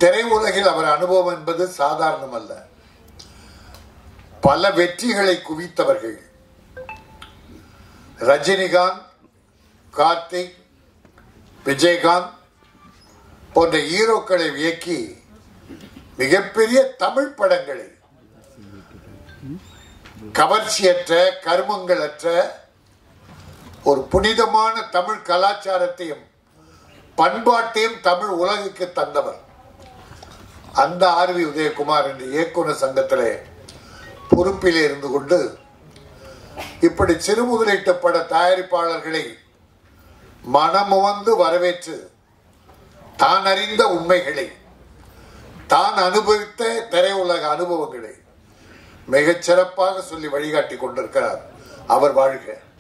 திரையுலகில் அவர் அனுபவம் என்பது சாதாரணம் அல்ல பல வெற்றிகளை குவித்தவர்கள் ரஜினிகாந்த் கார்த்திக் விஜயகாந்த் போன்ற ஹீரோக்களை இயக்கி மிகப்பெரிய தமிழ் படங்களை கவர்ச்சியற்ற கருமங்களற்ற ஒரு புனிதமான தமிழ் கலாச்சாரத்தையும் பண்பாட்டையும் தமிழ் உலகுக்கு தந்தவர் அந்த ஆர் வி உதயகுமார் என்ற இயக்குனர் சங்கத்திலே பொறுப்பிலே இருந்து கொண்டு இப்படி சிறு முதலீட்டு பட தயாரிப்பாளர்களை மனமுவந்து வரவேற்று தான் அறிந்த உண்மைகளை தான் அனுபவித்த திரையுலக அனுபவங்களை மிகச் சிறப்பாக சொல்லி வழிகாட்டி கொண்டிருக்கிறார் அவர் வாழ்க